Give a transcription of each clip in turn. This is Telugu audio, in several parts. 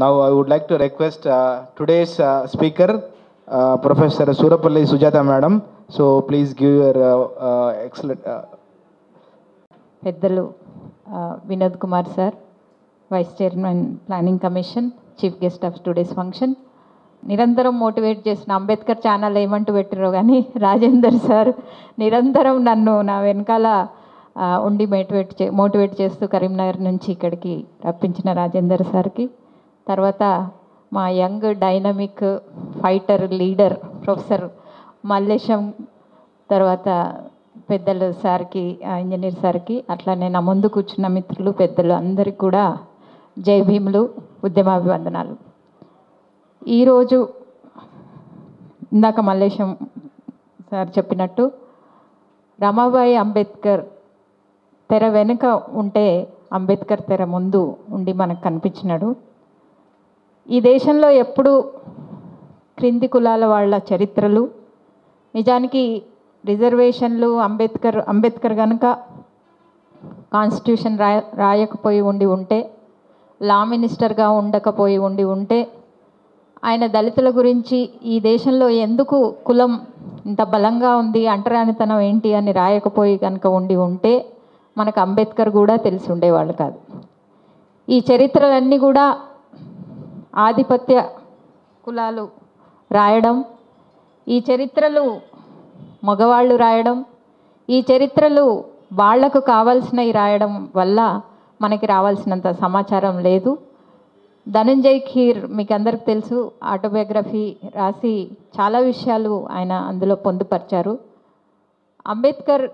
Now I would like to request uh, today's uh, speaker, uh, Professor Surapalli Sujata Madam. So please give your uh, uh, excellent. Uh, పెద్దలు ఆ, Vinod Kumar sir vice chairman planning commission chief guest of today's function నిరంతరం మోటివేట్ చేసిన అంబేద్కర్ ఛానల్ ఏమంటూ పెట్టిరో కానీ రాజేందర్ సార్ నిరంతరం నన్ను నా వెనకాల ఆ, ఉండి మోటివేట్ చే మోటివేట్ చేస్తూ కరీంనగర్ నుంచి ఇక్కడికి రప్పించిన రాజేందర్ సార్కి తర్వాత మా young dynamic fighter leader professor Mallesham తర్వాత పెద్దలు సార్కి ఆ, ఇంజనీర్ సార్కి అట్లానే నా ముందు కూర్చున్న మిత్రులు పెద్దలు అందరికీ కూడా జై భీములు ఉద్యమాభివందనాలు ఈరోజు ఇందాక మల్లేశం సార్ చెప్పినట్టు రమాబాయి అంబేద్కర్ తెర వెనుక ఉంటే అంబేద్కర్ తెర ముందు ఉండి మనకు కనిపించినాడు ఈ దేశంలో ఎప్పుడు క్రింది కులాల వాళ్ళ చరిత్రలు నిజానికి రిజర్వేషన్లు అంబేద్కర్ అంబేద్కర్ కనుక కాన్స్టిట్యూషన్ రాయ రాయకపోయి ఉండి ఉంటే లా మినిస్టర్గా ఉండకపోయి ఉండి ఉంటే ఆయన దళితుల గురించి ఈ దేశంలో ఎందుకు కులం ఇంత బలంగా ఉంది అంటరానితనం ఏంటి అని రాయకపోయి కనుక ఉండి ఉంటే మనకు అంబేద్కర్ కూడా తెలిసి ఉండేవాళ్ళు కాదు ఈ చరిత్రలన్నీ కూడా ఆధిపత్య కులాలు రాయడం ఈ చరిత్రలు మగవాళ్ళు రాయడం ఈ చరిత్రలు వాళ్లకు కావాల్సినవి రాయడం వల్ల మనకి రావాల్సినంత సమాచారం లేదు ధనంజయ్ ఖీర్ మీకు అందరికి తెలుసు ఆటోబయోగ్రఫీ రాసి చాలా విషయాలు ఆయన అందులో పొందుపరిచారు అంబేద్కర్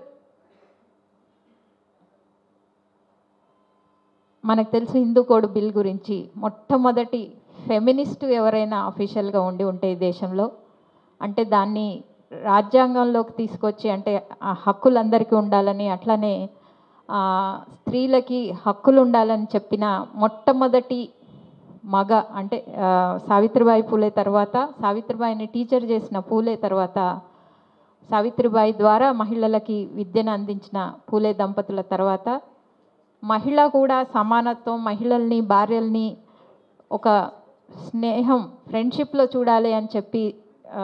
మనకు తెలుసు హిందూ కోడ్ బిల్ గురించి మొట్టమొదటి ఫెమినిస్ట్ ఎవరైనా అఫీషియల్గా ఉండి ఉంటే ఈ దేశంలో అంటే దాన్ని రాజ్యాంగంలోకి తీసుకొచ్చి అంటే ఆ హక్కులు అందరికీ ఉండాలని అట్లనే ఆ, స్త్రీలకి హక్కులు ఉండాలని చెప్పిన మొట్టమొదటి మగ అంటే ఆ, సావిత్రిబాయి పూలే తర్వాత సావిత్రిబాయిని టీచర్ చేసిన పూలే తర్వాత సావిత్రిబాయి ద్వారా మహిళలకి విద్యను అందించిన పూలే దంపతుల తర్వాత మహిళ కూడా సమానత్వం మహిళల్ని భార్యల్ని ఒక స్నేహం ఫ్రెండ్షిప్లో చూడాలి అని చెప్పి ఆ,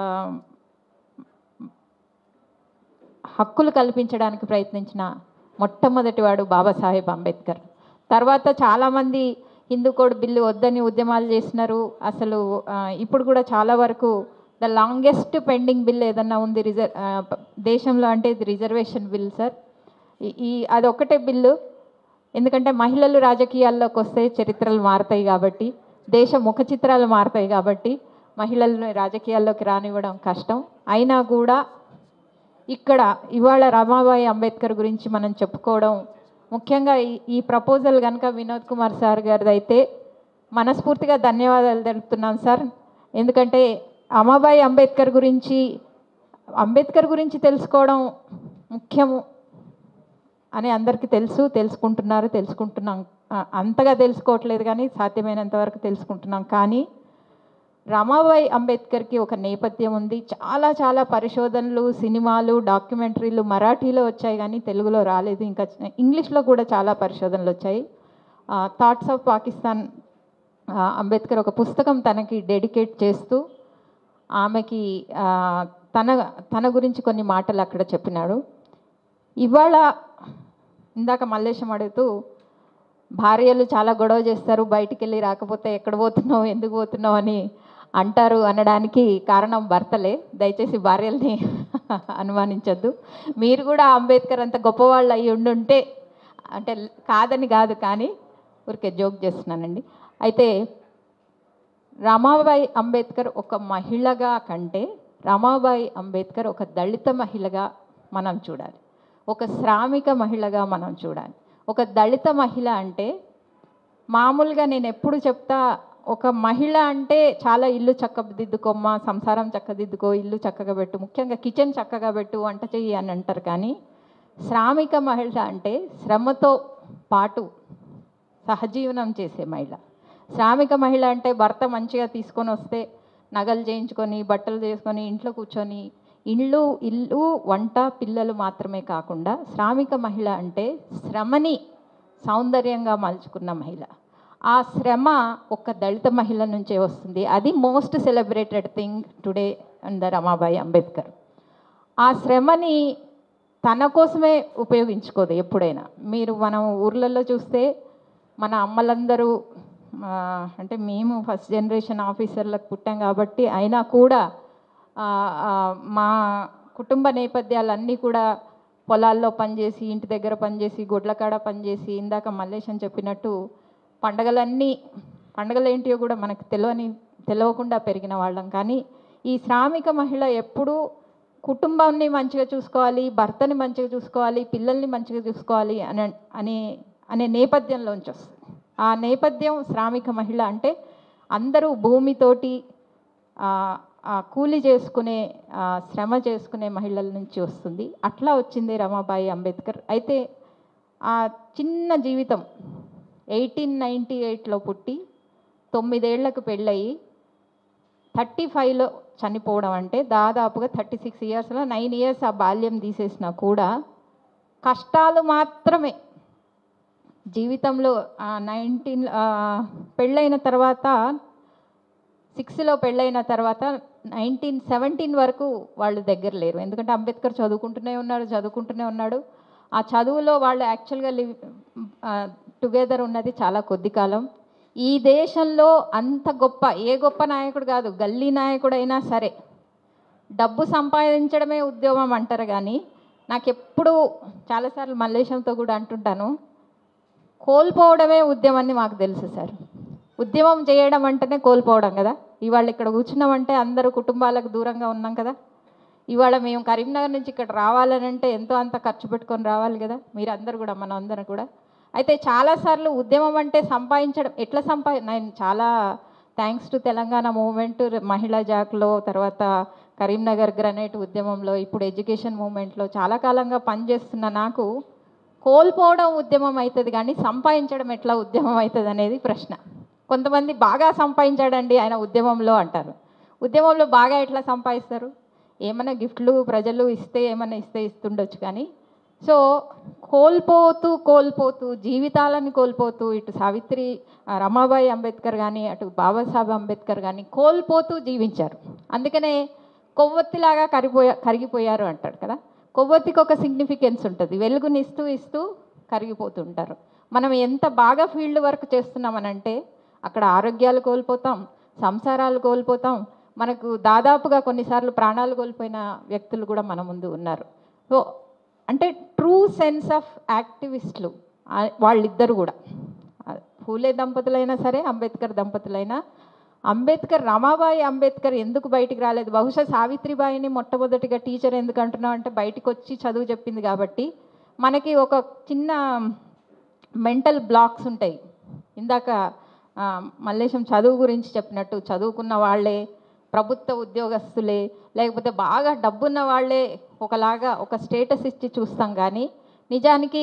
హక్కులు కల్పించడానికి ప్రయత్నించిన మొట్టమొదటివాడు బాబాసాహెబ్ అంబేద్కర్ తర్వాత చాలామంది హిందూ కోడ్ బిల్లు వద్దని ఉద్యమాలు చేసినారు అసలు ఆ, ఇప్పుడు కూడా చాలా వరకు ద లాంగెస్ట్ పెండింగ్ బిల్ ఏదన్నా ఉంది రిజర్ ఆ, ప- దేశంలో అంటే ఇది రిజర్వేషన్ బిల్ సార్ ఈ- ఈ అదొక్కటే బిల్లు ఎందుకంటే మహిళలు రాజకీయాల్లోకి వస్తే చరిత్రలు మారుతాయి కాబట్టి దేశ ముఖ చిత్రాలు మారుతాయి కాబట్టి మహిళలను రాజకీయాల్లోకి రానివ్వడం కష్టం అయినా కూడా ఇక్కడ ఇవాళ రమాబాయి అంబేద్కర్ గురించి మనం చెప్పుకోవడం ముఖ్యంగా ఈ- ఈ ప్రపోజల్ కనుక వినోద్ కుమార్ సార్ గారిది అయితే మనస్ఫూర్తిగా ధన్యవాదాలు తెలుపుతున్నాను సార్ ఎందుకంటే అమ్మాబాయి అంబేద్కర్ గురించి అంబేద్కర్ గురించి తెలుసుకోవడం ముఖ్యము అని అందరికీ తెలుసు తెలుసుకుంటున్నారు తెలుసుకుంటున్నాం ఆ, అంతగా తెలుసుకోవట్లేదు కానీ సాధ్యమైనంత వరకు తెలుసుకుంటున్నాం కానీ రమాబాయి అంబేద్కర్కి ఒక నేపథ్యం ఉంది చాలా చాలా పరిశోధనలు సినిమాలు డాక్యుమెంటరీలు మరాఠీలో వచ్చాయి కానీ తెలుగులో రాలేదు ఇంకా ఇంగ్లీష్లో కూడా చాలా పరిశోధనలు వచ్చాయి థాట్స్ ఆఫ్ పాకిస్తాన్ ఆ, అంబేద్కర్ ఒక పుస్తకం తనకి డెడికేట్ చేస్తూ ఆమెకి ఆ, తన తన గురించి కొన్ని మాటలు అక్కడ చెప్పినాడు ఇవాళ ఇందాక మల్లేశం అడుగుతూ భార్యలు చాలా గొడవ చేస్తారు బయటికి వెళ్ళి రాకపోతే ఎక్కడ పోతున్నావు ఎందుకు పోతున్నావు అని అంటారు అనడానికి కారణం భర్తలే దయచేసి భార్యల్ని అనుమానించొద్దు మీరు కూడా అంబేద్కర్ అంత గొప్పవాళ్ళు అయి ఉండుంటే అంటే కాదని కాదు కానీ ఊరికే జోక్ చేస్తున్నానండి అయితే రమాబాయి అంబేద్కర్ ఒక మహిళగా కంటే రమాబాయి అంబేద్కర్ ఒక దళిత మహిళగా మనం చూడాలి ఒక శ్రామిక మహిళగా మనం చూడాలి ఒక దళిత మహిళ అంటే మామూలుగా నేను ఎప్పుడు చెప్తా ఒక మహిళ అంటే చాలా ఇల్లు చక్కదిద్దుకోమ్మా సంసారం చక్కదిద్దుకో ఇల్లు చక్కగా పెట్టు ముఖ్యంగా కిచెన్ చక్కగా పెట్టు వంట చెయ్యి అని అంటారు కానీ శ్రామిక మహిళ అంటే శ్రమతో పాటు సహజీవనం చేసే మహిళ శ్రామిక మహిళ అంటే భర్త మంచిగా తీసుకొని వస్తే నగలు చేయించుకొని బట్టలు చేసుకొని ఇంట్లో కూర్చొని ఇల్లు ఇల్లు వంట పిల్లలు మాత్రమే కాకుండా శ్రామిక మహిళ అంటే శ్రమని సౌందర్యంగా మలుచుకున్న మహిళ ఆ శ్రమ ఒక దళిత మహిళ నుంచే వస్తుంది అది most celebrated thing today and Ramabai Ambedkar ఆ శ్రమని తన కోసమే ఉపయోగించుకోదు ఎప్పుడైనా మీరు మనం ఊర్లలో చూస్తే మన అమ్మలందరూ ఆ, అంటే మేము ఫస్ట్ జనరేషన్ ఆఫీసర్లకు పుట్టాం కాబట్టి అయినా కూడా ఆ, ఆ, మా కుటుంబ నేపథ్యాలన్నీ కూడా పొలాల్లో పనిచేసి ఇంటి దగ్గర పనిచేసి గొడ్ల కాడ పనిచేసి ఇందాక మల్లేశం చెప్పినట్టు పండగలన్నీ పండగలు ఏంటియో కూడా మనకు తెలియని తెలియకుండా పెరిగిన వాళ్ళం కానీ ఈ శ్రామిక మహిళ ఎప్పుడూ కుటుంబాన్ని మంచిగా చూసుకోవాలి భర్తని మంచిగా చూసుకోవాలి పిల్లల్ని మంచిగా చూసుకోవాలి అని అనే అనే నేపథ్యంలోంచి వస్తుంది ఆ నేపథ్యం శ్రామిక మహిళ అంటే అందరూ భూమితోటి ఆ, ఆ కూలి చేసుకునే ఆ, శ్రమ చేసుకునే మహిళల నుంచి వస్తుంది అట్లా వచ్చింది రమాబాయి అంబేద్కర్ అయితే ఆ చిన్న జీవితం ఎయిటీన్ నైంటీ ఎయిట్లో పుట్టి తొమ్మిదేళ్లకు పెళ్ళయి థర్టీ ఫైవ్లో చనిపోవడం అంటే దాదాపుగా థర్టీ సిక్స్ ఇయర్స్లో నైన్ ఇయర్స్ ఆ బాల్యం తీసేసినా కూడా కష్టాలు మాత్రమే జీవితంలో నైన్టీన్ పెళ్ళైన తర్వాత సిక్స్లో పెళ్ళైన తర్వాత నైన్టీన్ సెవెంటీన్ వరకు వాళ్ళు దగ్గర లేరు ఎందుకంటే అంబేద్కర్ చదువుకుంటూనే ఉన్నాడు చదువుకుంటూనే ఉన్నాడు ఆ చదువులో వాళ్ళు యాక్చువల్గా లివ్ టుగెదర్ ఉన్నది చాలా కొద్ది కాలం ఈ దేశంలో అంత గొప్ప ఏ గొప్ప నాయకుడు కాదు గల్లీ నాయకుడైనా సరే డబ్బు సంపాదించడమే ఉద్యోగం అంటారు కానీ నాకు ఎప్పుడు చాలాసార్లు మల్లేశంతో కూడా అంటుంటాను కోల్పోవడమే ఉద్యమం అని మాకు తెలుసు సార్ ఉద్యమం చేయడం అంటేనే కోల్పోవడం కదా ఇవాళ ఇక్కడ కూర్చున్నామంటే అందరూ కుటుంబాలకు దూరంగా ఉన్నాం కదా ఇవాళ మేము కరీంనగర్ నుంచి ఇక్కడ రావాలని అంటే ఎంతో అంత ఖర్చు పెట్టుకొని రావాలి కదా మీరు అందరు కూడా మనం అందరం కూడా అయితే చాలాసార్లు ఉద్యమం అంటే సంపాదించడం ఎట్లా సంపా నేను చాలా థ్యాంక్స్ టు తెలంగాణ మూవ్మెంట్ మహిళా జాక్లో తర్వాత కరీంనగర్ గ్రనైట్ ఉద్యమంలో ఇప్పుడు ఎడ్యుకేషన్ మూవ్మెంట్లో చాలా కాలంగా పనిచేస్తున్న నాకు కోల్పోవడం ఉద్యమం అవుతుంది కానీ సంపాదించడం ఎట్లా ఉద్యమం అవుతుంది అనేది ప్రశ్న కొంతమంది బాగా సంపాదించాడండి ఆయన ఉద్యమంలో అంటారు ఉద్యమంలో బాగా ఎట్లా సంపాదిస్తారు ఏమైనా గిఫ్ట్లు ప్రజలు ఇస్తే ఏమైనా ఇస్తే ఇస్తుండొచ్చు కానీ సో కోల్పోతూ కోల్పోతూ జీవితాలను కోల్పోతూ ఇటు సావిత్రి ఆ, రమాబాయి అంబేద్కర్ కానీ అటు బాబాసాహెబ్ అంబేద్కర్ కానీ కోల్పోతూ జీవించారు అందుకనే కొవ్వొత్తిలాగా కరిగిపోయా కరిగిపోయారు అంటాడు కదా కొవ్వొత్తికి ఒక సిగ్నిఫికెన్స్ ఉంటుంది వెలుగుని ఇస్తూ ఇస్తూ కరిగిపోతుంటారు మనం ఎంత బాగా ఫీల్డ్ వర్క్ చేస్తున్నామనంటే అక్కడ ఆరోగ్యాలు కోల్పోతాం సంసారాలు కోల్పోతాం మనకు దాదాపుగా కొన్నిసార్లు ప్రాణాలు కోల్పోయిన వ్యక్తులు కూడా మన ముందు ఉన్నారు సో అంటే ట్రూ సెన్స్ ఆఫ్ యాక్టివిస్టులు ఆ- వాళ్ళిద్దరు కూడా ఆ, ఫూలే దంపతులైనా సరే అంబేద్కర్ దంపతులైనా అంబేద్కర్ రమాబాయి అంబేద్కర్ ఎందుకు బయటికి రాలేదు బహుశా సావిత్రిబాయిని మొట్టమొదటిగా టీచర్ ఎందుకు అంటున్నాం అంటే బయటికి వచ్చి చదువు చెప్పింది కాబట్టి మనకి ఒక చిన్న మెంటల్ బ్లాక్స్ ఉంటాయి ఇందాక ఆ, మల్లేశం చదువు గురించి చెప్పినట్టు చదువుకున్న వాళ్ళే ప్రభుత్వ ఉద్యోగస్తులే లేకపోతే బాగా డబ్బున్న వాళ్ళే ఒకలాగా ఒక స్టేటస్ ఇచ్చి చూస్తాం కానీ నిజానికి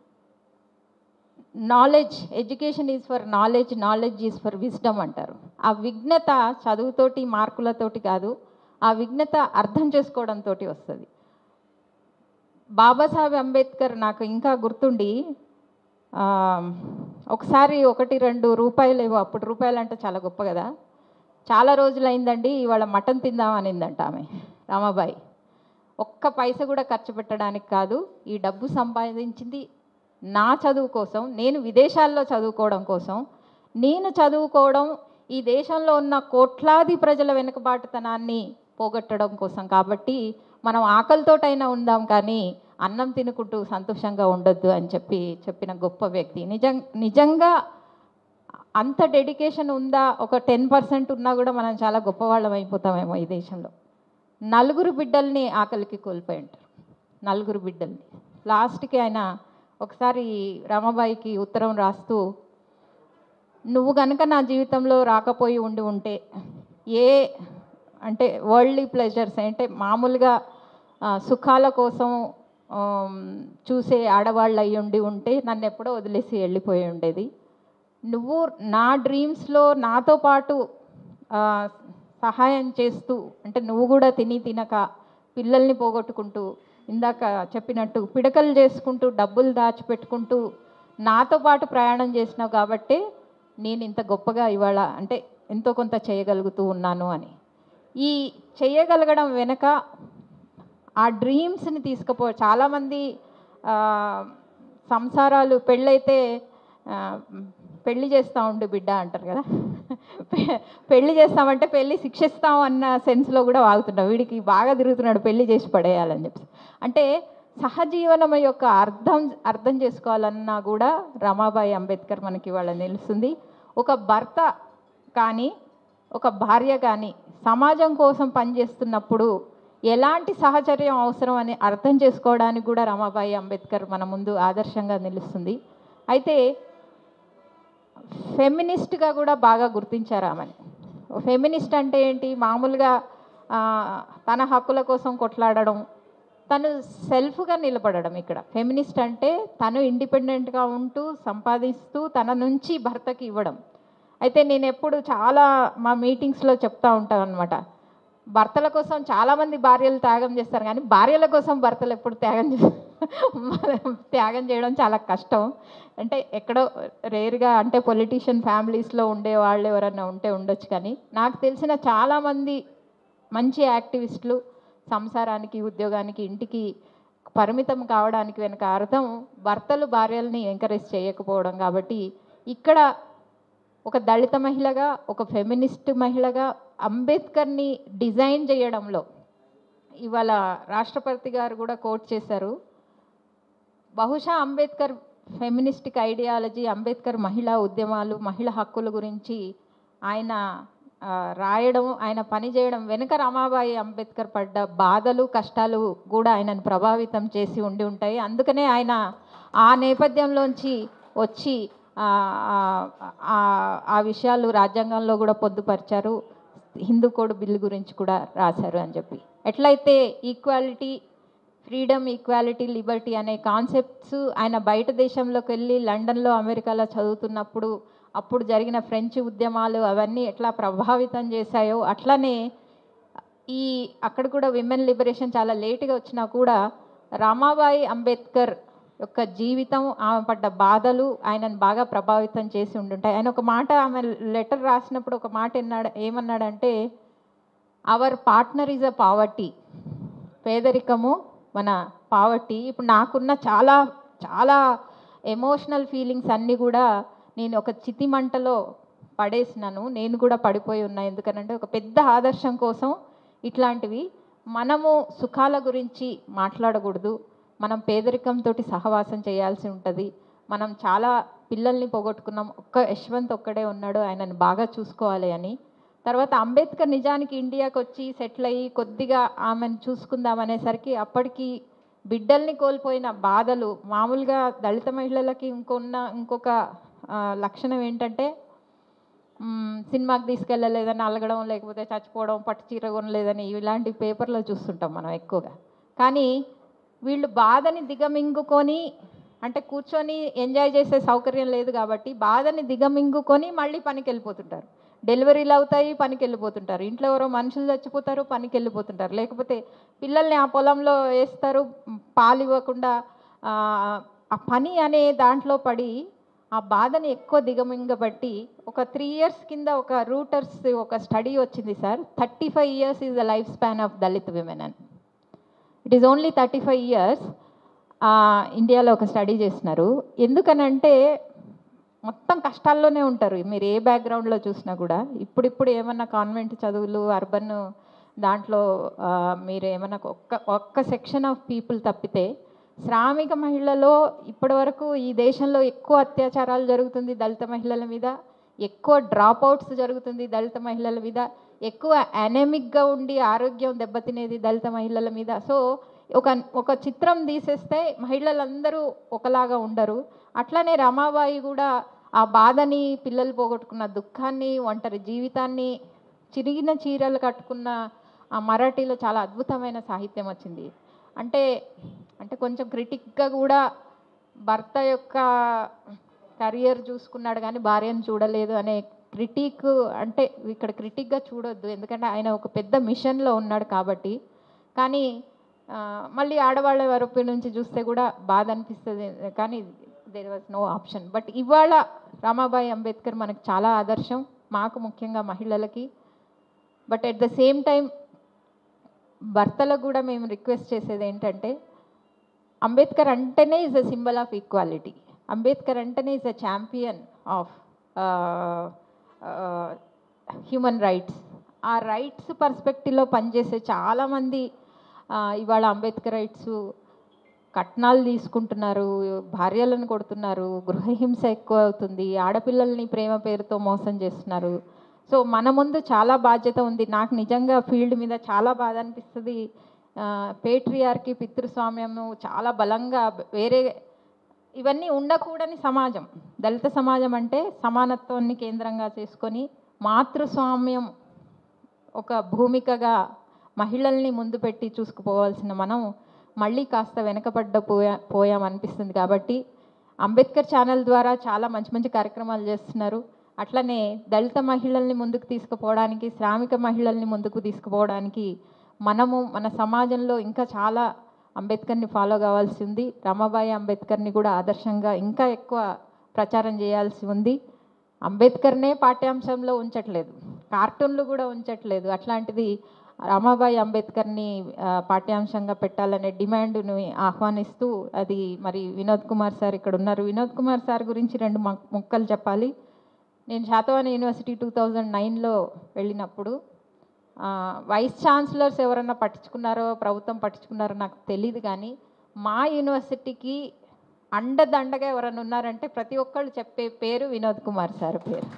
knowledge education is for knowledge knowledge is for wisdom అంటారు ఆ విఘ్నత చదువుతోటి మార్కులతోటి కాదు ఆ విఘ్నత అర్థం చేసుకోవడంతో వస్తుంది బాబాసాహెబ్ అంబేద్కర్ నాకు ఇంకా గుర్తుండి ఆ, ఒకసారి ఒకటి రెండు రూపాయలు ఏవో అప్పుడు రూపాయలు అంటే చాలా గొప్ప కదా చాలా రోజులైందండి ఇవాళ మటన్ తిందామనిందంట ఆమె రామాబాయి ఒక్క పైస కూడా ఖర్చు పెట్టడానికి కాదు ఈ డబ్బు సంపాదించింది నా చదువు కోసం నేను విదేశాల్లో చదువుకోవడం కోసం నేను చదువుకోవడం ఈ దేశంలో ఉన్న కోట్లాది ప్రజల వెనుకబాటుతనాన్ని పోగొట్టడం కోసం కాబట్టి మనం ఆకలితోటైనా ఉందాం కానీ అన్నం తినుకుంటూ సంతోషంగా ఉండొద్దు అని చెప్పి చెప్పిన గొప్ప వ్యక్తి నిజం నిజంగా అంత డెడికేషన్ ఉందా ఒక టెన్ పర్సెంట్ ఉన్నా కూడా మనం చాలా గొప్పవాళ్ళం అయిపోతామేమో ఈ దేశంలో నలుగురు బిడ్డల్ని ఆకలికి కోల్పోయి ఉంటారు నలుగురు బిడ్డల్ని లాస్ట్కి ఆయన ఒకసారి రమాబాయికి ఉత్తరం రాస్తూ నువ్వు కనుక నా జీవితంలో రాకపోయి ఉండి ఉంటే ఏ అంటే వరల్డ్లీ ప్లెజర్స్ అంటే మామూలుగా ఆ, సుఖాల కోసం ఆమ్, చూసే ఆడవాళ్ళు అయి ఉండి ఉంటే నన్ను ఎప్పుడో వదిలేసి వెళ్ళిపోయి ఉండేది నువ్వు నా డ్రీమ్స్లో నాతో పాటు ఆ, సహాయం చేస్తూ అంటే నువ్వు కూడా తిని తినక పిల్లల్ని పోగొట్టుకుంటూ ఇందాక చెప్పినట్టు పిడకలు చేసుకుంటూ డబ్బులు దాచిపెట్టుకుంటూ నాతో పాటు ప్రయాణం చేసినావు కాబట్టే నేను ఇంత గొప్పగా ఇవాళ అంటే ఎంతో కొంత చేయగలుగుతూ ఉన్నాను అని ఈ చేయగలగడం వెనక ఆ డ్రీమ్స్ని తీసుకుపో చాలామంది ఆ, సంసారాలు పెళ్ళైతే ఆ, పెళ్లి చేస్తూ ఉండు బిడ్డ అంటారు కదా పె- పెళ్లి చేస్తామంటే పెళ్లి శిక్షిస్తాం అన్న సెన్స్లో కూడా వాగుతున్నాడు వీడికి బాగా తిరుగుతున్నాడు పెళ్లి చేసి పడేయాలని చెప్పి అంటే సహజీవనం యొక్క అర్థం అర్థం చేసుకోవాలన్నా కూడా రమాబాయి అంబేద్కర్ మనకి ఇవాళ నిలుస్తుంది ఒక భర్త కానీ ఒక భార్య కానీ సమాజం కోసం పనిచేస్తున్నప్పుడు ఎలాంటి సహచర్యం అవసరం అని అర్థం చేసుకోవడానికి కూడా రమాబాయి అంబేద్కర్ మన ముందు ఆదర్శంగా నిలుస్తుంది అయితే ఫెమినిస్ట్గా కూడా బాగా గుర్తించారు ఆమెని ఫెమినిస్ట్ అంటే ఏంటి మామూలుగా ఆ, తన హక్కుల కోసం కొట్లాడడం తను సెల్ఫ్గా నిలబడడం ఇక్కడ ఫెమినిస్ట్ అంటే తను ఇండిపెండెంట్గా ఉంటూ సంపాదిస్తూ తన నుంచి భర్తకి ఇవ్వడం అయితే నేను ఎప్పుడు చాలా మా మీటింగ్స్లో చెప్తా ఉంటాను అనమాట భర్తల కోసం చాలామంది భార్యలు త్యాగం చేస్తారు కానీ భార్యల కోసం భర్తలు ఎప్పుడు త్యాగం చేస్తారు త్యాగం చేయడం చాలా కష్టం అంటే ఎక్కడో రేర్గా అంటే పొలిటీషియన్ ఫ్యామిలీస్లో ఉండే వాళ్ళు ఎవరైనా ఉంటే ఉండొచ్చు కానీ నాకు తెలిసిన చాలామంది మంచి యాక్టివిస్టులు సంసారానికి ఉద్యోగానికి ఇంటికి పరిమితం కావడానికి వెనుక అర్థం భర్తలు భార్యల్ని ఎంకరేజ్ చేయకపోవడం కాబట్టి ఇక్కడ ఒక దళిత మహిళగా ఒక ఫెమినిస్ట్ మహిళగా అంబేద్కర్ని డిజైన్ చేయడంలో ఇవాళ రాష్ట్రపతి గారు కూడా కోట్ చేశారు బహుశా అంబేద్కర్ ఫెమినిస్టిక్ ఐడియాలజీ అంబేద్కర్ మహిళా ఉద్యమాలు మహిళా హక్కుల గురించి ఆయన ఆ, రాయడం ఆయన పని చేయడం వెనుక రమాబాయి అంబేద్కర్ పడ్డ బాధలు కష్టాలు కూడా ఆయనను ప్రభావితం చేసి ఉండి ఉంటాయి అందుకనే ఆయన ఆ నేపథ్యంలోంచి వచ్చి ఆ, ఆ, ఆ- ఆ విషయాలు రాజ్యాంగంలో కూడా పొందుపరిచారు హిందూ కోడ్ బిల్లు గురించి కూడా రాశారు అని చెప్పి ఎట్లయితే ఈక్వాలిటీ ఫ్రీడమ్ ఈక్వాలిటీ లిబర్టీ అనే కాన్సెప్ట్స్ ఆయన బయట దేశంలోకి వెళ్ళి లండన్లో అమెరికాలో చదువుతున్నప్పుడు అప్పుడు జరిగిన ఫ్రెంచ్ ఉద్యమాలు అవన్నీ ఎట్లా ప్రభావితం చేశాయో అట్లనే ఈ అక్కడ కూడా విమెన్ లిబరేషన్ చాలా లేటుగా వచ్చినా కూడా రామాబాయి అంబేద్కర్ యొక్క జీవితం ఆమె పడ్డ బాధలు ఆయనను బాగా ప్రభావితం చేసి ఉండుంటాయి ఆయన ఒక మాట ఆమె లెటర్ రాసినప్పుడు ఒక మాట ఎన్నాడు ఏమన్నాడంటే our partner is a poverty పేదరికము మన పావర్టీ ఇప్పుడు నాకున్న చాలా చాలా ఎమోషనల్ ఫీలింగ్స్ అన్నీ కూడా నేను ఒక చితి మంటలో పడేసినాను నేను కూడా పడిపోయి ఉన్నా ఎందుకనంటే ఒక పెద్ద ఆదర్శం కోసం ఇట్లాంటివి మనము సుఖాల గురించి మాట్లాడకూడదు మనం పేదరికంతో సహవాసం చేయాల్సి ఉంటుంది మనం చాలా పిల్లల్ని పోగొట్టుకున్నాం ఒక్క యశ్వంత్ ఒక్కడే ఉన్నాడు ఆయనను బాగా చూసుకోవాలి అని తర్వాత అంబేద్కర్ నిజానికి ఇండియాకి వచ్చి సెటిల్ అయ్యి కొద్దిగా ఆమెను చూసుకుందాం అనేసరికి అప్పటికి బిడ్డల్ని కోల్పోయిన బాధలు మామూలుగా దళిత మహిళలకి ఇంకొన్న ఇంకొక ఆ, లక్షణం ఏంటంటే మ్మ్, సినిమాకి తీసుకెళ్ళలేదని అలగడం లేకపోతే చచ్చిపోవడం పట్టు చీర కొనలేదని ఇలాంటి పేపర్లో చూస్తుంటాం మనం ఎక్కువగా కానీ వీళ్ళు బాధని దిగమింగుకొని అంటే కూర్చొని ఎంజాయ్ చేసే సౌకర్యం లేదు కాబట్టి బాధని దిగమింగుకొని మళ్ళీ పనికి వెళ్ళిపోతుంటారు డెలివరీలు అవుతాయి పనికి వెళ్ళిపోతుంటారు ఇంట్లో ఎవరో మనుషులు చచ్చిపోతారు పనికి వెళ్ళిపోతుంటారు లేకపోతే పిల్లల్ని ఆ పొలంలో వేస్తారు పాలు ఇవ్వకుండా ఆ, ఆ పని అనే దాంట్లో పడి ఆ బాధని ఎక్కువ దిగమింగబట్టి ఒక త్రీ ఇయర్స్ కింద ఒక రూటర్స్ ఒక స్టడీ వచ్చింది sir thirty five years is the life span of Dalit women అని it is only thirty five years ఇండియాలో ఒక స్టడీ చేసినారు ఎందుకనంటే మొత్తం కష్టాల్లోనే ఉంటారు మీరు ఏ బ్యాక్గ్రౌండ్లో చూసినా కూడా ఇప్పుడిప్పుడు ఏమన్నా కాన్వెంట్ చదువులు అర్బన్ దాంట్లో ఆ, మీరు ఏమన్నా ఒక్క ఒక్క సెక్షన్ ఆఫ్ పీపుల్ తప్పితే శ్రామిక మహిళలో ఇప్పటివరకు ఈ దేశంలో ఎక్కువ అత్యాచారాలు జరుగుతుంది దళిత మహిళల మీద ఎక్కువ డ్రాప్ అవుట్స్ జరుగుతుంది దళిత మహిళల మీద ఎక్కువ అనెమిక్గా ఉండి ఆరోగ్యం దెబ్బతినేది దళిత మహిళల మీద సో ఒక ఒక చిత్రం తీసేస్తే మహిళలందరూ ఒకలాగా ఉండరు అట్లనే రమాబాయి కూడా ఆ బాధని పిల్లలు పోగొట్టుకున్న దుఃఖాన్ని ఒంటరి జీవితాన్ని చిరిగిన చీరలు కట్టుకున్న ఆ మరాఠీలో చాలా అద్భుతమైన సాహిత్యం వచ్చింది అంటే అంటే కొంచెం క్రిటిక్గా కూడా భర్త యొక్క కెరియర్ చూసుకున్నాడు కానీ భార్యను చూడలేదు అనే క్రిటిక్ అంటే ఇక్కడ క్రిటిక్గా చూడొద్దు ఎందుకంటే ఆయన ఒక పెద్ద మిషన్లో ఉన్నాడు కాబట్టి కానీ ఆ, మళ్ళీ ఆడవాళ్ళ వరపు నుంచి చూస్తే కూడా బాధ అనిపిస్తుంది కానీ there was no option but ఇవాళ రామాబాయి అంబేద్కర్ మనకు చాలా ఆదర్శం మాకు ముఖ్యంగా మహిళలకి but at the same time భర్తలకు కూడా మేము రిక్వెస్ట్ చేసేది ఏంటంటే అంబేద్కర్ అంటేనే is a symbol of equality Ambedkar అంటేనే is a champion of human rights ఆ రైట్స్ పర్స్పెక్టివ్లో పనిచేసే చాలామంది ఆ, ఇవాళ అంబేద్కర్ రైట్స్ కట్నాలు తీసుకుంటున్నారు భార్యలను కొడుతున్నారు గృహహింస ఎక్కువ అవుతుంది ఆడపిల్లల్ని ప్రేమ పేరుతో మోసం చేస్తున్నారు సో మన ముందు చాలా బాధ్యత ఉంది నాకు నిజంగా ఫీల్డ్ మీద చాలా బాధ అనిపిస్తుంది పేట్రియార్కి పితృస్వామ్యము చాలా బలంగా వేరే ఇవన్నీ ఉండకూడని సమాజం దళిత సమాజం అంటే సమానత్వాన్ని కేంద్రంగా చేసుకొని మాతృస్వామ్యం ఒక భూమికగా మహిళల్ని ముందు పెట్టి చూసుకుపోవాల్సిన మనం మళ్ళీ కాస్త వెనకబడ్డ పోయా పోయామనిపిస్తుంది కాబట్టి అంబేద్కర్ ఛానల్ ద్వారా చాలా మంచి మంచి కార్యక్రమాలు చేస్తున్నారు అట్లనే దళిత మహిళల్ని ముందుకు తీసుకుపోవడానికి శ్రామిక మహిళల్ని ముందుకు తీసుకుపోవడానికి మనము మన సమాజంలో ఇంకా చాలా అంబేద్కర్ని ఫాలో కావాల్సి ఉంది రమాబాయి అంబేద్కర్ని కూడా ఆదర్శంగా ఇంకా ఎక్కువ ప్రచారం చేయాల్సి ఉంది అంబేద్కర్నే పాఠ్యాంశంలో ఉంచట్లేదు కార్టూన్లు కూడా ఉంచట్లేదు అట్లాంటిది రమాబాయి అంబేద్కర్ని ఆ, పాఠ్యాంశంగా పెట్టాలనే డిమాండ్ను ఆహ్వానిస్తూ అది మరి వినోద్ కుమార్ సార్ ఇక్కడ ఉన్నారు వినోద్ కుమార్ సార్ గురించి రెండు మొ- మొక్కలు చెప్పాలి నేను శాతవాహన యూనివర్సిటీ టూ థౌజండ్ నైన్లో వెళ్ళినప్పుడు ఆ, వైస్ ఛాన్సలర్స్ ఎవరన్నా పట్టించుకున్నారో ప్రభుత్వం పట్టించుకున్నారో నాకు తెలియదు కానీ మా యూనివర్సిటీకి అండదండగా ఎవరైనా ఉన్నారంటే ప్రతి ఒక్కళ్ళు చెప్పే పేరు వినోద్ కుమార్ సార్ పేరు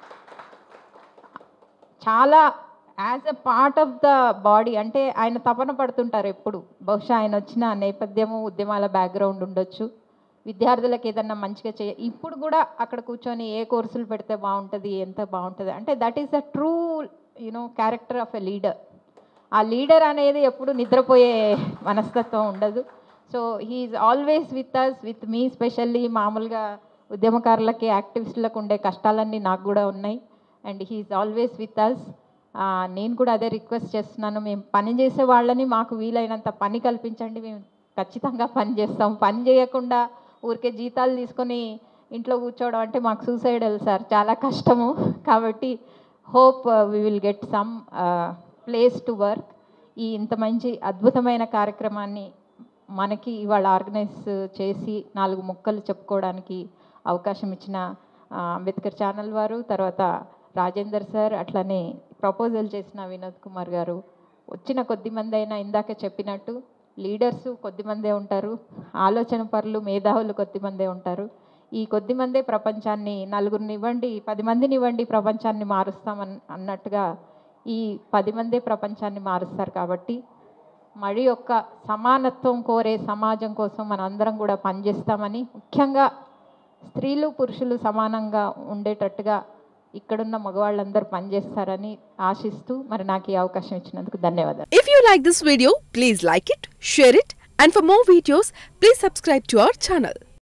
చాలా as a part of the body అంటే ఆయన తపన పడుతుంటారు ఎప్పుడు బహుశా ఆయన వచ్చిన నేపథ్యము ఉద్యమాల బ్యాక్గ్రౌండ్ ఉండొచ్చు విద్యార్థులకు ఏదన్నా మంచిగా చేయ ఇప్పుడు కూడా అక్కడ కూర్చొని ఏ కోర్సులు పెడితే బాగుంటుంది ఎంత బాగుంటుంది అంటే that is the true you know character of a leader ఆ లీడర్ అనేది ఎప్పుడు నిద్రపోయే మనస్తత్వం ఉండదు so he is always with us with me specially మామూలుగా ఉద్యమకారులకి యాక్టివిస్టులకు ఉండే కష్టాలన్నీ నాకు కూడా ఉన్నాయి and he is always with us నేను కూడా అదే రిక్వెస్ట్ చేస్తున్నాను మేము పని చేసే వాళ్ళని మాకు వీలైనంత పని కల్పించండి మేము ఖచ్చితంగా పని చేస్తాం పని చేయకుండా ఊరికే జీతాలు తీసుకొని ఇంట్లో కూర్చోవడం అంటే మాకు సూసైడల్ సార్ చాలా కష్టము కాబట్టి hope we will get some place to work ఈ ఇంత మంచి అద్భుతమైన కార్యక్రమాన్ని మనకి ఇవాళ ఆర్గనైజ్ చేసి నాలుగు ముక్కలు చెప్పుకోవడానికి అవకాశం ఇచ్చిన ఆ, అంబేద్కర్ ఛానల్ వారు తర్వాత రాజేందర్ సార్ అట్లనే ప్రపోజల్ చేసిన వినోద్ కుమార్ గారు వచ్చిన కొద్ది మంది అయినా ఇందాక చెప్పినట్టు లీడర్స్ కొద్ది మందే ఉంటారు ఆలోచన పరులు మేధావులు కొద్ది మందే ఉంటారు ఈ కొద్ది మందే ప్రపంచాన్ని నలుగురిని ఇవ్వండి పది మందిని ఇవ్వండి ప్రపంచాన్ని మారుస్తామన్ అన్నట్టుగా ఈ పది మందే ప్రపంచాన్ని మారుస్తారు కాబట్టి మరి యొక్క సమానత్వం కోరే సమాజం కోసం మనం అందరం కూడా పనిచేస్తామని ముఖ్యంగా స్త్రీలు పురుషులు సమానంగా ఉండేటట్టుగా ఇక్కడున్న మగవాళ్ళందరూ పనిచేస్తారని ఆశిస్తూ మరి నాకు ఈ అవకాశం ఇచ్చినందుకు ధన్యవాదాలు If you like this video, please like it, share it, and for more videos, please subscribe to our channel.